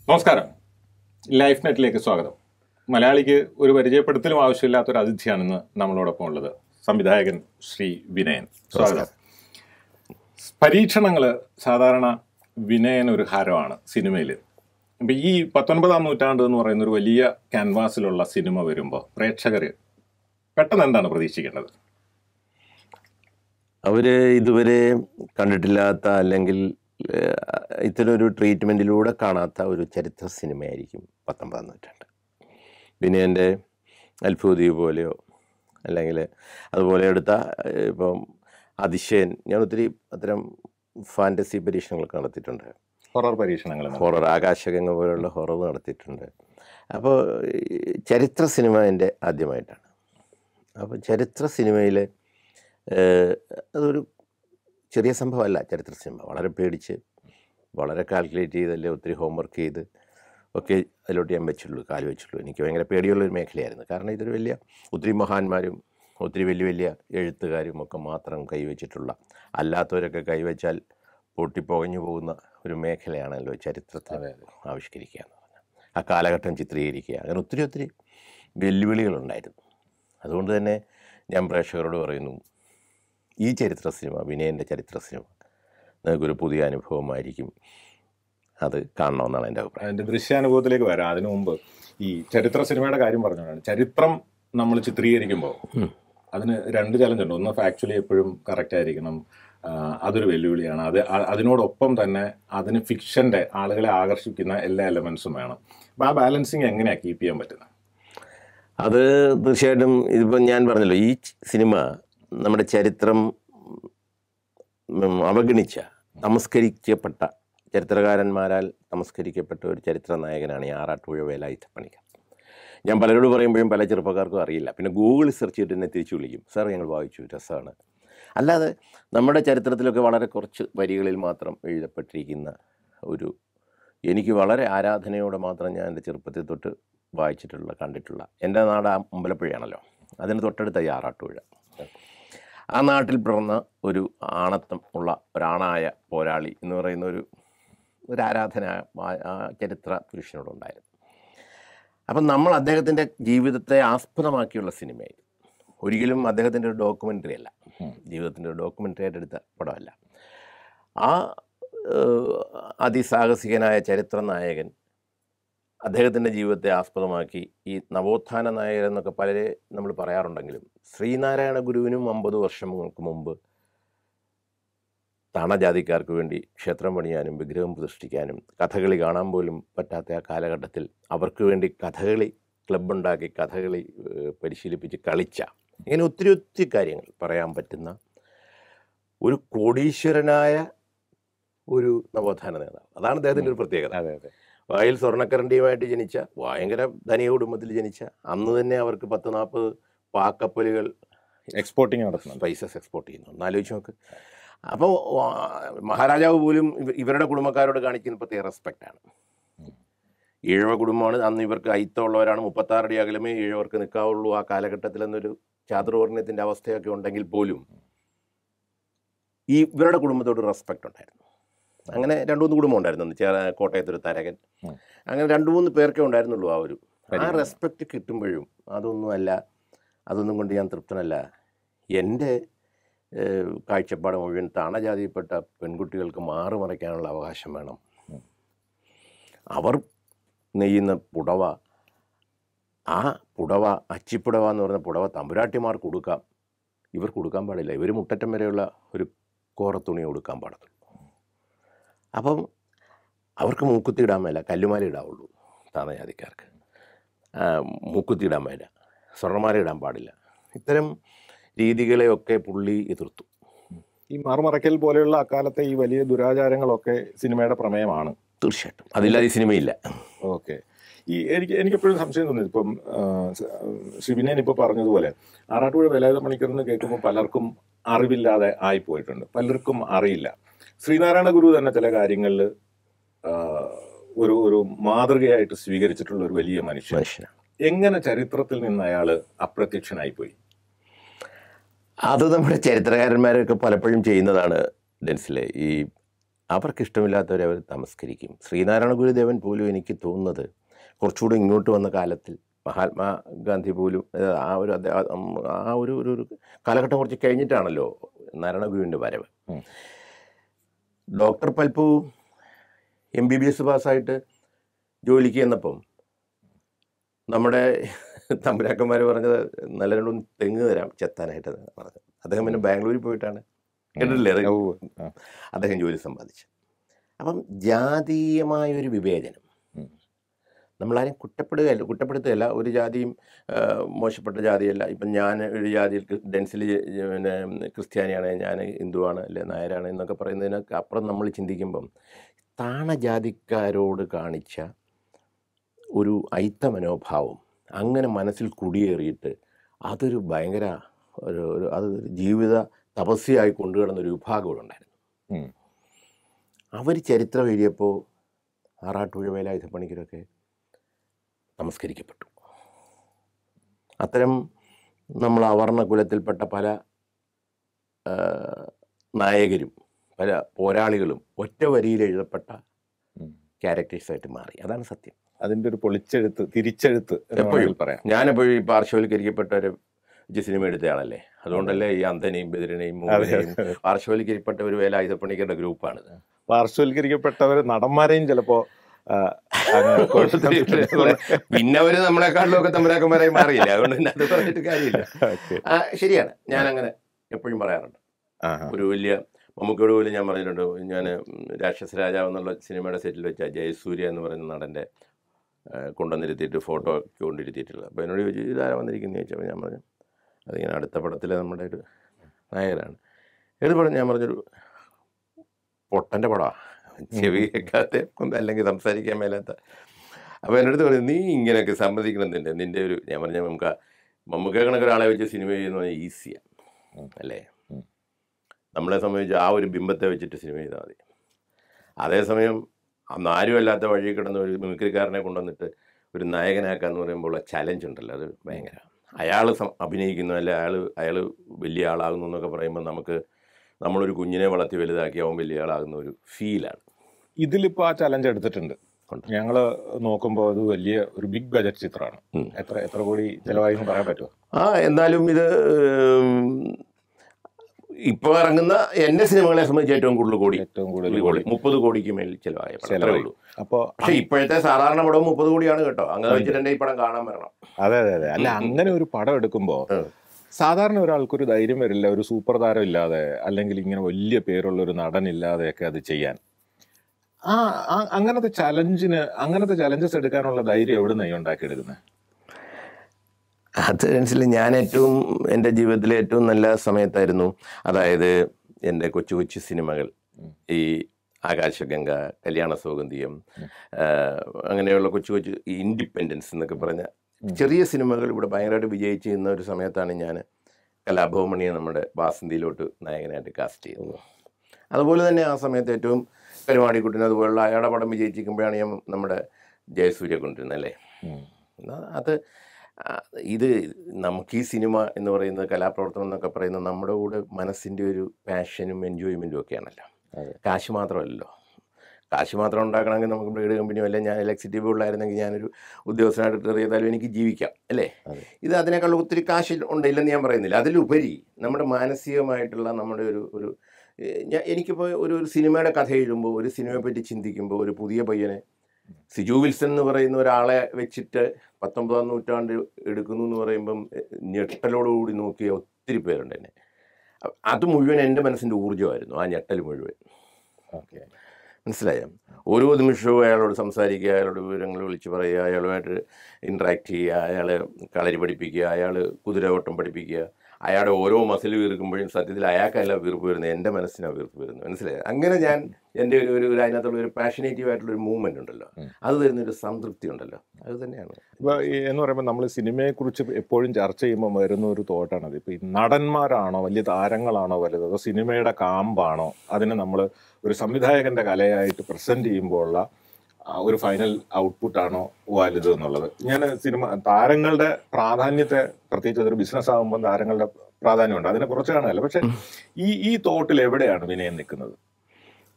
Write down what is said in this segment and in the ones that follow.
നമസ്കാരം ലൈഫ് നെറ്റിലേക്ക് സ്വാഗതം മലയാളിക്ക് ഒരു പരിചയപ്പെടുത്തലും ആവശ്യമില്ലാത്ത ഒരു അതിഥിയാണ് ഇന്ന് നമ്മളോടൊപ്പം ഉള്ളത് സംവിധായകൻ ശ്രീ വിനയൻ സ്വാഗതം പരീക്ഷണങ്ങൾ സാധാരണ വിനയൻ ഒരു ഹാരമാണ് സിനിമയിൽ ഇപ്പം ഈ പത്തൊൻപതാം നൂറ്റാണ്ട് എന്ന് പറയുന്ന ഒരു വലിയ ക്യാൻവാസിലുള്ള സിനിമ വരുമ്പോൾ പ്രേക്ഷകർ പെട്ടെന്ന് എന്താണ് പ്രതീക്ഷിക്കേണ്ടത് അവര് ഇതുവരെ കണ്ടിട്ടില്ലാത്ത അല്ലെങ്കിൽ ഏഹ്, ഇത്തരം ഒരു ട്രീറ്റ്മെൻറ്റിലൂടെ കാണാത്ത ഒരു ചരിത്ര സിനിമയായിരിക്കും പത്തൊമ്പതാം നൂറ്റാണ്ട് പിന്നെ എൻ്റെ അത്ഭുതീപ് പോലെയോ അല്ലെങ്കിൽ അതുപോലെ എടുത്ത ഏഹ്, ഇപ്പം അതിശയൻ ഞാൻ ഒത്തിരി അത്തരം ഫാൻറ്റസി പരീക്ഷണങ്ങളൊക്കെ നടത്തിയിട്ടുണ്ട് ഹൊറർ പരീക്ഷണങ്ങൾ ഹൊറർ ആകാശഗംഗ പോലുള്ള ഹൊറർ നടത്തിയിട്ടുണ്ട് അപ്പോൾ ഈ ചരിത്ര സിനിമ എൻ്റെ ആദ്യമായിട്ടാണ് അപ്പോൾ ചരിത്ര സിനിമയിൽ അതൊരു ചെറിയ സംഭവമല്ല ചരിത്ര സിനിമ വളരെ പേടിച്ച് വളരെ കാൽക്കുലേറ്റ് ചെയ്തല്ലേ ഒത്തിരി ഹോംവർക്ക് ചെയ്ത് ഒക്കെ അതിലോട്ട് ഞാൻ വെച്ചുള്ളൂ കാല് വെച്ചുള്ളൂ എനിക്ക് ഭയങ്കര പേടിയുള്ളൊരു മേഖലയായിരുന്നു കാരണം ഇതൊരു വലിയ ഒത്തിരി മഹാന്മാരും ഒത്തിരി വലിയ വലിയ എഴുത്തുകാരും ഒക്കെ മാത്രം കൈവച്ചിട്ടുള്ള അല്ലാത്തവരൊക്കെ കൈവച്ചാൽ പൊട്ടിപ്പോകഞ്ഞു പോകുന്ന ഒരു മേഖലയാണല്ലോ ചരിത്രത്തെ അതെ, ആവിഷ്കരിക്കുക എന്ന് പറഞ്ഞാൽ ആ കാലഘട്ടം ചിത്രീകരിക്കുക അങ്ങനെ ഒത്തിരി ഒത്തിരി വെല്ലുവിളികളുണ്ടായിരുന്നു അതുകൊണ്ട് തന്നെ ഞാൻ പ്രേക്ഷകരോട് പറയുന്നു ഈ ചരിത്ര സിനിമ വിനയൻ്റെ ചരിത്ര സിനിമ നിങ്ങൾക്കൊരു പുതിയ അനുഭവമായിരിക്കും അത് കാണണമെന്നാണ് എൻ്റെ അഭിപ്രായം അതിന്റെ ദൃശ്യാനുഭവത്തിലേക്ക് വരാം അതിനു മുമ്പ് ഈ ചരിത്ര സിനിമയുടെ കാര്യം പറഞ്ഞതാണ് ചരിത്രം നമ്മൾ ചിത്രീകരിക്കുമ്പോൾ ഉം. അതിന് രണ്ട് ചലഞ്ച് ഉണ്ട് ഒന്ന് ഫാക്ച്വലി എപ്പോഴും കറക്റ്റ് ആയിരിക്കണം ആ, അതൊരു വെല്ലുവിളിയാണ് അത് അ- അതിനോടൊപ്പം തന്നെ അതിന് ഫിക്ഷന്റെ ആളുകളെ ആകർഷിക്കുന്ന എല്ലാ എലമെന്റ്സും വേണം അപ്പൊ ആ ബാലൻസിങ് എങ്ങനെയാ കീപ്പ് ചെയ്യാൻ പറ്റുന്നത് അത് തീർച്ചയായിട്ടും ഇതിപ്പം ഞാൻ പറഞ്ഞല്ലോ ഈ ച- സിനിമ നമ്മുടെ ചരിത്രം ഉം, അവഗണിച്ച നമസ്കരിക്കപ്പെട്ട ചരിത്രകാരന്മാരാൽ നമസ്കരിക്കപ്പെട്ട ഒരു ചരിത്ര നായകനാണ് ഈ ആറാട്ടുപുഴ വേലായുധപ്പണിക്കർ ഞാൻ പലരോട് പറയുമ്പോഴും പല ചെറുപ്പക്കാർക്കും അറിയില്ല പിന്നെ ഗൂഗിൾ സെർച്ച് ചെയ്തിട്ട് എന്നെ തിരിച്ചു വിളിക്കും സാർ ഞങ്ങൾ വായിച്ചു രസമാണ് അല്ലാതെ നമ്മുടെ ചരിത്രത്തിലൊക്കെ വളരെ കുറച്ച് വരികളിൽ മാത്രം എഴുതപ്പെട്ടിരിക്കുന്ന ഒരു എനിക്ക് വളരെ ആരാധനയോടെ മാത്രം ഞാൻ എൻ്റെ ചെറുപ്പത്തിൽ തൊട്ട് വായിച്ചിട്ടുള്ള കണ്ടിട്ടുള്ള എൻ്റെ നാട് ആ അമ്പലപ്പുഴയാണല്ലോ അതിന് തൊട്ടടുത്ത ഈ ആറാട്ടുപുഴ ആ നാട്ടിൽ പിറന്ന ഒരു ആണത്വം ഉള്ള ഒരാണായ പോരാളി എന്ന് പറയുന്ന ഒരു ഒരു ആരാധന ആ- ആ ചരിത്ര പുരുഷനോടുണ്ടായിരുന്നു അപ്പം നമ്മൾ അദ്ദേഹത്തിൻ്റെ ജീവിതത്തെ ആസ്പദമാക്കിയുള്ള സിനിമയായിരുന്നു ഒരിക്കലും അദ്ദേഹത്തിൻ്റെ ഒരു ഡോക്യുമെൻ്ററി അല്ല ഉം. ജീവിതത്തിൻ്റെ ഒരു ഡോക്യുമെൻ്ററി ആയിട്ട് എടുത്ത പടമല്ല ആ ഏഹ്, അതിസാഹസികനായ ചരിത്ര നായകൻ അദ്ദേഹത്തിൻ്റെ ജീവിതത്തെ ആസ്പദമാക്കി ഈ നവോത്ഥാന നായകൻ എന്നൊക്കെ പലരെ നമ്മൾ പറയാറുണ്ടെങ്കിലും ശ്രീനാരായണ ഗുരുവിനും അമ്പത് വർഷങ്ങൾക്ക് മുമ്പ് താണജാതിക്കാർക്ക് വേണ്ടി ക്ഷേത്രം പണിയാനും വിഗ്രഹം പ്രതിഷ്ഠിക്കാനും കഥകളി കാണാൻ പോലും പറ്റാത്ത ആ കാലഘട്ടത്തിൽ അവർക്ക് വേണ്ടി കഥകളി ക്ലബ്ബുണ്ടാക്കി കഥകളി ഏഹ്, പരിശീലിപ്പിച്ച് കളിച്ച ഇങ്ങനെ ഒത്തിരി ഒത്തിരി കാര്യങ്ങൾ പറയാൻ പറ്റുന്ന ഒരു കോടീശ്വരനായ ഒരു നവോത്ഥാന നേതാവ് അതാണ് അദ്ദേഹത്തിൻ്റെ ഒരു പ്രത്യേകത അതെ അതെ വായിൽ സ്വർണ്ണക്കരണ്ടിയുമായിട്ട് ജനിച്ച ഭയങ്കര ധനിക കുടുംബത്തിൽ ജനിച്ച അന്ന് തന്നെ അവർക്ക് പത്ത് നാൽപ്പത് പാക്കപ്പലുകൾ എക്സ്പോർട്ടിങ് നടത്തുന്നുണ്ട് സ്പൈസസ് എക്സ്പോർട്ട് ചെയ്യുന്നു ഒന്ന് ആലോചിച്ച് നോക്ക് അപ്പോൾ മഹാരാജാവ് പോലും ഇവ- ഇവരുടെ കുടുംബക്കാരോട് കാണിക്കുന്ന പ്രത്യേക റെസ്പെക്റ്റാണ് ഈഴവ കുടുംബമാണ് അന്ന് ഇവർക്ക് അയിത്തമുള്ളവരാണ് മുപ്പത്താറടി അകലമേ ഈഴവർക്ക് നിൽക്കാവുള്ളൂ ആ കാലഘട്ടത്തിൽ എന്നൊരു ചാതുർവർണ്ണയത്തിൻ്റെ അവസ്ഥയൊക്കെ ഉണ്ടെങ്കിൽ പോലും ഈ ഇവരുടെ കുടുംബത്തോട് റെസ്പെക്റ്റ് ഉണ്ടായിരുന്നു അങ്ങനെ രണ്ട് മൂന്ന് കുടുംബം ഉണ്ടായിരുന്നു ചേർ കോട്ടയത്തൊരു തരകൻ ഉം. അങ്ങനെ രണ്ട് മൂന്ന് പേർക്കേ ഉണ്ടായിരുന്നുള്ളൂ ആ ഒരു ആ പരിഗണന. റെസ്പെക്റ്റ് കിട്ടുമ്പോഴും അതൊന്നുമല്ല അതൊന്നും കൊണ്ട് ഞാൻ തൃപ്തനല്ല എൻ്റെ ഏഹ്, കാഴ്ചപ്പാട് മുഴുവൻ താണജാതിയിൽപ്പെട്ട പെൺകുട്ടികൾക്ക് മാറുമറയ്ക്കാനുള്ള അവകാശം വേണം ഉം. അവർ നെയ്യുന്ന പുടവ ആ പുടവ അച്ചിപ്പുടവ എന്ന് പറയുന്ന പുടവ തമ്പുരാട്ടിമാർ കൊടുക്കാം ഇവർ കൊടുക്കാൻ പാടില്ല ഇവർ മുട്ടറ്റം വരെയുള്ള ഒരു കോറത്തുണി കൊടുക്കാൻ പാടത്തുള്ളൂ അപ്പം അവർക്ക് മൂക്കുത്തി ഇടാൻ മേല കല്ലുമാല ഇടാവുള്ളൂ താണജാതിക്കാർക്ക് ആ, മൂക്കുത്തി ഇടാൻ മേല സ്വർണ്ണമാല ഇടാൻ പാടില്ല ഇത്തരം രീതികളെയൊക്കെ പുള്ളി എതിർത്തു ഈ മറുമറയ്ക്കൽ പോലെയുള്ള അക്കാലത്തെ ഈ വലിയ ദുരാചാരങ്ങളൊക്കെ സിനിമയുടെ പ്രമേയമാണ് തീർച്ചയായിട്ടും അതില്ലാതെ ഈ സിനിമയില്ല ഓക്കെ ഈ എനിക്ക് എനിക്കെപ്പോഴും സംശയം തോന്നുന്നു ഇപ്പം ആ, സ- ശിവനേൻ ഇപ്പോൾ പറഞ്ഞതുപോലെ ആറാട്ടുപുഴ വേലായുധ മണിക്കറിന് കേൾക്കുമ്പോൾ പലർക്കും അറിവില്ലാതെ ആയിപ്പോയിട്ടുണ്ട് പലർക്കും അറിയില്ല ശ്രീനാരായണ ഗുരു തന്നെ ചില കാര്യങ്ങളിൽ ഒരു ഒരു മാതൃകയായിട്ട് സ്വീകരിച്ചിട്ടുള്ള ഒരു വലിയ മനുഷ്യൻ മനുഷ്യനാണ് എങ്ങനെ ചരിത്രത്തിൽ നിന്ന് അയാൾ അപ്രത്യക്ഷനായി പോയി അത് നമ്മുടെ ചരിത്രകാരന്മാരൊക്കെ പലപ്പോഴും ചെയ്യുന്നതാണ് ഡെൻസിലെ ഈ അവർക്ക് ഇഷ്ടമില്ലാത്തവരെ അവർ തമസ്കരിക്കും ശ്രീനാരായണ ഗുരുദേവൻ പോലും എനിക്ക് തോന്നുന്നത് കുറച്ചുകൂടി ഇങ്ങോട്ട് വന്ന കാലത്തിൽ മഹാത്മാഗാന്ധി പോലും ഏഹ്, ആ ഒരു അദ്ദേഹം ആ ഒരു ഒരു ഒരു കാലഘട്ടം കുറച്ച് കഴിഞ്ഞിട്ടാണല്ലോ നാരായണ ഗുരുവിൻ്റെ വരവ് ഉം. Doctor Palpu M B B S പാസ്സായിട്ട് ജോലിക്ക് ചെന്നപ്പം നമ്മുടെ തമ്പുരാക്കന്മാർ പറഞ്ഞത് നല്ല രണ്ടും തെങ്ങ് തരാം ചെത്താനായിട്ട് പറഞ്ഞത് അദ്ദേഹം പിന്നെ ബാംഗ്ലൂരിൽ പോയിട്ടാണ് കേട്ടിട്ടില്ലേ അത്? ഉവ്വ്. ആ. അദ്ദേഹം ജോലി സമ്പാദിച്ചു അപ്പം ജാതീയമായ ഒരു വിവേചനം ഉം. നമ്മളാരും കുറ്റപ്പെടുകയല്ല കുറ്റപ്പെടുത്തുകയല്ല ഒരു ജാതിയും ആ, മോശപ്പെട്ട ജാതിയല്ല ഇപ്പം ഞാൻ ഒരു ജാതിയിൽ ഡെൻസിൽ പിന്നെ ക്രിസ്ത്യാനിയാണ് ഞാൻ ഹിന്ദുവാണ് അല്ലെ നായരാണ് എന്നൊക്കെ പറയുന്നതിനൊക്കെ അപ്പുറം നമ്മൾ ചിന്തിക്കുമ്പം താണജാതിക്കാരോട് കാണിച്ച ഒരു ഐത്ത മനോഭാവം അങ്ങനെ മനസ്സിൽ കുടിയേറിയിട്ട് അതൊരു ഭയങ്കര ഒരു ഒരു അത് ഒരു ജീവിത തപസ്യയായി കൊണ്ടുകിടന്ന ഒരു വിഭാഗം ഇവിടെ ഉണ്ടായിരുന്നു ഉം. അവർ ചരിത്രം എഴുതിയപ്പോൾ ആറാട്ടുപുഴ വേലായുധ പണിക്കരൊക്കെ നമസ്കരിക്കപ്പെട്ടു അത്തരം നമ്മൾ അവർണ കുലത്തിൽപ്പെട്ട പല ആ, നായകരും പല പോരാളികളും ഒറ്റ വരിയിൽ എഴുതപ്പെട്ട ഉം. ക്യാരക്ടേഴ്സായിട്ട് മാറി അതാണ് സത്യം അതിന്റെ ഒരു പൊളിച്ചെഴുത്ത് തിരിച്ചെഴുത്ത് എന്ന് എപ്പോഴും. വേണമെങ്കിൽ പറയാം ഞാനെപ്പോഴും ഈ പാർശ്വവൽക്കരിക്കപ്പെട്ടവരെ വെച്ച് സിനിമ എടുത്തയാളല്ലേ അതുകൊണ്ടല്ലേ ഈ അന്തനെയും ബദിരനെയും അതെ മൂവിനെയും പാർശ്വവൽക്കരിക്കപ്പെട്ട ഒരു വേലായുധപ്പണിക്കരുടെ ഗ്രൂപ്പാണിത് പാർശ്വവൽക്കരിക്കപ്പെട്ടവര് നടന്മാരെയും ചിലപ്പോ ആ, അങ്ങനെ കൊടുത്തിട്ടില്ല. പിന്നെ അവര് നമ്മളെക്കാട്ടിലും ഒക്കെ തമ്പരാക്കന്മാരായി മാറിയില്ല അതുകൊണ്ട് പിന്നെ അത് പറഞ്ഞിട്ട് കാര്യമില്ല ഓക്കേ. ആ, ശരിയാണ് ഞാൻ അങ്ങനെ എപ്പോഴും പറയാറുണ്ട് ആഹാ. ഒരു വലിയ മമ്മൂക്കയോട് പോലും ഞാൻ പറഞ്ഞിട്ടുണ്ട് ഞാൻ രാക്ഷസ രാജാവ് എന്നുള്ള സിനിമയുടെ സെറ്റിൽ വെച്ച ജയസൂര്യ എന്ന് പറയുന്ന നടൻ്റെ കൊണ്ടുവന്നിരുത്തിയിട്ട് ഫോട്ടോ ഒക്കെ കൊണ്ടിരുത്തിയിട്ടുള്ളത് അപ്പോൾ എന്നോട് ചോദിച്ചു ഇതാരാ വന്നിരിക്കുന്നത് ചോദിച്ചപ്പോൾ ഞാൻ പറഞ്ഞു അതിങ്ങനെ അടുത്ത പടത്തിലെ നമ്മുടെ ഒരു നായകനാണ് ഏത് പടം ഞാൻ പറഞ്ഞൊരു പൊട്ടൻ്റെ പടമാണ് ചെവി കേൾക്കാത്ത അല്ലെങ്കിൽ സംസാരിക്കാൻ മേലാത്ത അപ്പോൾ എൻ്റെ അടുത്ത് പറഞ്ഞു നീ ഇങ്ങനെയൊക്കെ സമ്മതിക്കണം നിൻ്റെ നിൻ്റെ ഒരു ഞാൻ പറഞ്ഞ നമുക്ക് മമ്മൂക്ക കണക്ക് ഒരാളെ വെച്ച് സിനിമ ചെയ്യുന്ന പറഞ്ഞാൽ ഈസിയാണ് ഉം. അല്ലേ ഉം. നമ്മളെ സംബന്ധിച്ച് ആ ഒരു ബിംബത്തെ വെച്ചിട്ട് സിനിമ ചെയ്താൽ മതി അതേസമയം അന്ന് ആരും അല്ലാത്ത വഴി കിടന്ന ഒരു മിമിക്രിക്കാരനെ കൊണ്ടുവന്നിട്ട് ഒരു നായകനാക്കാന്ന് പറയുമ്പോൾ ഉള്ള ചലഞ്ച് ഉണ്ടല്ലോ അത് ഭയങ്കര അയാൾ അഭിനയിക്കുന്നു അല്ലെ അയാൾ അയാൾ വലിയ ആളാകുന്നു എന്നൊക്കെ പറയുമ്പോൾ നമുക്ക് നമ്മളൊരു കുഞ്ഞിനെ വളർത്തി വലുതാക്കി അവൻ വലിയ ആളാകുന്ന ഒരു ഫീലാണ് ഇതിലിപ്പോ ആ ചലഞ്ച് എടുത്തിട്ടുണ്ട് ഉണ്ട്. ഞങ്ങള് നോക്കുമ്പോൾ അത് വലിയ ഒരു ബിഗ് ബജറ്റ് ചിത്രമാണ് ഉം. എത്ര എത്ര കോടി ചെലവായി എന്ന് പറയാൻ പറ്റുമോ ആ എന്നാലും ഇത് ഇപ്പോൾ ഇറങ്ങുന്ന എൻ്റെ സിനിമകളെ സംബന്ധിച്ച് ഏറ്റവും കൂടുതൽ കോടി ഏറ്റവും കൂടുതൽ കോടി മുപ്പത് കോടിക്ക് മേൽ ചിലവായ പടം. അത്രേ ചെലവായി. ഉള്ളൂ അപ്പോ പക്ഷെ ഇപ്പോഴത്തെ സാധാരണ പടവും മുപ്പത് കോടിയാണ് കേട്ടോ അങ്ങനെ വെച്ചിട്ട് എൻ്റെ ഈ പടം കാണാൻ വരണം അതെ അതെ അതെ അല്ല അങ്ങനെ ഒരു പടം എടുക്കുമ്പോ ഉം. സാധാരണ ഒരാൾക്കൊരു ധൈര്യം വരില്ല ഒരു സൂപ്പർ താരം ഇല്ലാതെ അല്ലെങ്കിൽ ഇങ്ങനെ വലിയ പേരുള്ള ഒരു നടൻ ഇല്ലാതെയൊക്കെ അത് ചെയ്യാൻ ആ ആ- അങ്ങനത്തെ ചലഞ്ചിന് അങ്ങനത്തെ ചലഞ്ചസ് എടുക്കാനുള്ള ധൈര്യം എവിടെ നിന്നാണ് ഉണ്ടാക്കിയെടുക്കുന്നത് അത് മനസ്സിൽ ഞാൻ ഏറ്റവും എൻ്റെ ജീവിതത്തിലെ ഏറ്റവും നല്ല സമയത്തായിരുന്നു അതായത് എൻ്റെ കൊച്ചു കൊച്ചു സിനിമകൾ ഉം. ഈ ആകാശഗംഗ കല്യാണ സൗഗന്ധിയം ഉം. ആ, അങ്ങനെയുള്ള കൊച്ചു കൊച്ചു ഈ ഇൻഡിപെൻഡൻസ് എന്നൊക്കെ പറഞ്ഞ ഉം. ചെറിയ സിനിമകൾ ഇവിടെ ഭയങ്കരമായിട്ട് വിജയിച്ച് നിന്ന ഒരു സമയത്താണ് ഞാൻ കലാഭവമണിയെ നമ്മുടെ വാസന്തിയിലോട്ട് നായകനായിട്ട് കാസ്റ്റ് ചെയ്യുന്നത് അതുപോലെ തന്നെ ആ സമയത്ത് ഏറ്റവും പരിപാടിക്കുട്ടിന് അതുപോലുള്ള അയാളുടെ പടം വിജയിച്ചിരിക്കുമ്പോഴാണ് ഞാൻ നമ്മുടെ ജയസൂര്യ കൊണ്ടിരുന്നത് അല്ലേ ഉം. എന്നാ അത് ആ, ഇത് നമുക്ക് ഈ സിനിമ എന്ന് പറയുന്നത് കലാപ്രവർത്തനം എന്നൊക്കെ പറയുന്നത് നമ്മുടെ കൂടെ മനസ്സിൻ്റെ ഒരു പാഷനും എൻജോയ്മെൻറ്റും ഒക്കെയാണല്ലോ അതെ. കാശ് മാത്രമല്ലല്ലോ കാശ് മാത്രം ഉണ്ടാക്കണമെങ്കിൽ നമുക്ക് ബ്ലേഡ് കമ്പനിയോ അല്ലെ ഞാൻ ഇലക്ട്രിസിറ്റി ബോർഡിലായിരുന്നെങ്കിൽ ഞാനൊരു ഉദ്യോഗസ്ഥനായിട്ട് റിട്ടയർ ചെയ്താലും എനിക്ക് ജീവിക്കാം അല്ലേ അതെ. ഇത് അതിനേക്കാൾ ഒത്തിരി കാശ് ഉണ്ടില്ലെന്ന് ഞാൻ പറയുന്നില്ല അതിലുപരി നമ്മുടെ മാനസികമായിട്ടുള്ള നമ്മുടെ ഒരു ഒരു ഏഹ്, ഞാൻ എനിക്കിപ്പോൾ ഒരു ഒരു സിനിമയുടെ കഥ എഴുതുമ്പോൾ ഒരു സിനിമയെ പറ്റി ചിന്തിക്കുമ്പോൾ ഒരു പുതിയ പയ്യനെ സിജു വിൽസൺ എന്ന് പറയുന്ന ഒരാളെ വെച്ചിട്ട് പത്തൊമ്പതാം നൂറ്റാണ്ട് എടുക്കുന്നു എന്ന് പറയുമ്പം എഹ്, ഞെട്ടലോടുകൂടി നോക്കിയ ഒത്തിരി പേരുണ്ട് എന്നെ അ- അത് മുഴുവൻ എൻ്റെ മനസ്സിൻ്റെ ഊർജ്ജമായിരുന്നു ആ ഞെട്ടൽ മുഴുവൻ ഓക്കെ മനസ്സിലായോ ഓരോ നിമിഷവും അയാളോട് സംസാരിക്കുക അയാളോട് വിവരങ്ങൾ വിളിച്ച് പറയുക അയാളുമായിട്ട് ഇൻട്രാക്ട് ചെയ്യുക അയാളെ കളരി പഠിപ്പിക്കുക അയാൾ കുതിരയോട്ടം പഠിപ്പിക്കുക അയാളുടെ ഓരോ മസിൽ വീർക്കുമ്പോഴും സത്യത്തിൽ അയാൾക്കല്ല വീർപ്പ് വരുന്നത് എൻ്റെ മനസ്സിനാണ് വീർപ്പ് വരുന്നത് മനസ്സിലായോ അങ്ങനെ ഞാൻ എൻ്റെ ഒരു ഒരു ഒരു അതിനകത്തുള്ള ഒരു പാഷനേറ്റീവ് ആയിട്ടുള്ള ഒരു മൂവ്മെൻ്റ് ഉണ്ടല്ലോ ഉം. അത് തരുന്നൊരു സംതൃപ്തി ഉണ്ടല്ലോ അത് തന്നെയാണ് ഇപ്പൊ ഈ എന്ന് പറയുമ്പോൾ നമ്മൾ സിനിമയെ കുറിച്ച് എപ്പോഴും ചർച്ച ചെയ്യുമ്പോൾ വരുന്ന ഒരു തോട്ടാണത് ഇപ്പൊ ഈ നടന്മാരാണോ വലിയ താരങ്ങളാണോ വലുത് അതോ സിനിമയുടെ കാമ്പാണോ അതിനെ നമ്മൾ ഒരു സംവിധായകന്റെ കലയായിട്ട് പ്രസന്റ് ചെയ്യുമ്പോൾ ഉള്ള ആ ഒരു ഫൈനൽ ഔട്ട്പുട്ട് ആണോ വലുത് എന്നുള്ളത് ഞാൻ സിനിമ താരങ്ങളുടെ പ്രാധാന്യത്തെ പ്രത്യേകിച്ച് അതൊരു ബിസിനസ് ആകുമ്പോൾ താരങ്ങളുടെ പ്രാധാന്യമുണ്ട് അതിനെ കുറച്ച് കാണുകയല്ല പക്ഷെ ഈ ഈ തോട്ടിൽ എവിടെയാണ് വിനയം നിൽക്കുന്നത്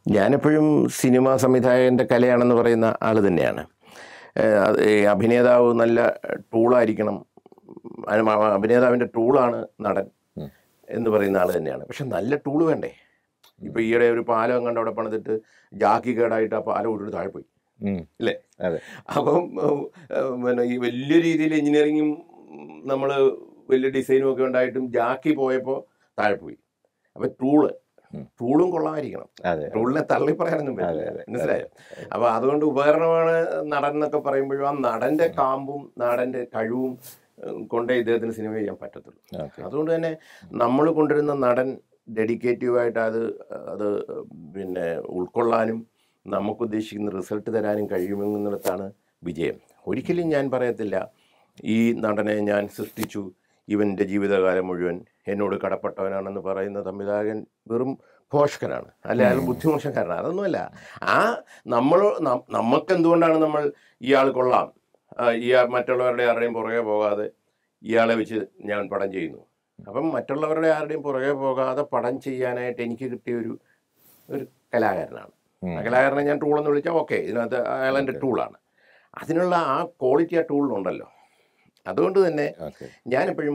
ഞാനെപ്പോഴും സിനിമാ സംവിധായകൻ്റെ കലയാണെന്ന് പറയുന്ന ആൾ തന്നെയാണ് ഏഹ് അത് ഈ അഭിനേതാവ് നല്ല ടൂളായിരിക്കണം അന- അ- അഭിനേതാവിൻ്റെ ടൂളാണ് നടൻ ഉം. എന്ന് പറയുന്ന ആൾ തന്നെയാണ് പക്ഷെ നല്ല ടൂള് വേണ്ടേ ഇപ്പോൾ ഈയിടെ ഒരു പാലം കണ്ട് അവിടെ പണിതിട്ട് ജാക്കി കേടായിട്ട് ആ പാലം വിട്ടിട്ട് താഴെ പോയി ഉം. ഇല്ലേ അതെ അപ്പം ഉം, ഉം, പിന്നെ ഈ വലിയ രീതിയിൽ എഞ്ചിനീയറിങ്ങും നമ്മൾ വലിയ ഡിസൈനും ഒക്കെ ഉണ്ടായിട്ടും ജാക്കി പോയപ്പോൾ താഴെ പോയി അപ്പം ടൂള് ഉം. ടൂളും കൊള്ളാമായിരിക്കണം അതെ ടൂളിനെ തള്ളി പറയാനൊന്നും പറ്റില്ല അതെ, അതെ. മനസ്സിലായോ അപ്പൊ അതുകൊണ്ട് ഉപകരണമാണ് നടൻ എന്നൊക്കെ പറയുമ്പോഴും ആ നടന്റെ കാമ്പും നടന്റെ കഴിവും ഉം, കൊണ്ടേ ഇദ്ദേഹത്തിന് സിനിമ ചെയ്യാൻ പറ്റത്തുള്ളൂ ഓക്കെ അതുകൊണ്ട് തന്നെ നമ്മൾ കൊണ്ടുവരുന്ന നടൻ ഡെഡിക്കേറ്റീവായിട്ട് അത് അത് പിന്നെ ഉൾക്കൊള്ളാനും നമുക്ക് ഉദ്ദേശിക്കുന്ന റിസൾട്ട് തരാനും കഴിയുമെന്നിടത്താണ് വിജയം ഒരിക്കലും ഞാൻ പറയത്തില്ല ഈ നടനെ ഞാൻ സൃഷ്ടിച്ചു ഇവൻ്റെ ജീവിതകാലം മുഴുവൻ എന്നോട് കടപ്പെട്ടവനാണെന്ന് പറയുന്ന സംവിധായകൻ വെറും ഭോഷകനാണ് അല്ലെ അയാൾ ബുദ്ധിമോശക്കാരനാണ് അതൊന്നുമല്ല ആ നമ്മൾ നം- നമുക്ക് എന്തുകൊണ്ടാണ് നമ്മൾ ഇയാൾ കൊള്ളാം ആ, ഇയാൾ മറ്റുള്ളവരുടെ ആരുടെയും പുറകെ പോകാതെ ഇയാളെ വെച്ച് ഞാൻ പടം ചെയ്യുന്നു അപ്പം മറ്റുള്ളവരുടെ ആരുടെയും പുറകെ പോകാതെ പടം ചെയ്യാനായിട്ട് എനിക്ക് കിട്ടിയ ഒരു ഒരു കലാകാരനാണ് ഉം. ആ കലാകാരനെ ഞാൻ ടൂൾ എന്ന് വിളിച്ചാൽ ഓക്കെ ഇതിനകത്ത് അയാൾ എൻ്റെ ടൂളാണ് അതിനുള്ള ആ ക്വാളിറ്റി ആ ടൂളിലുണ്ടല്ലോ അതുകൊണ്ട് തന്നെ ഓക്കെ ഞാനെപ്പോഴും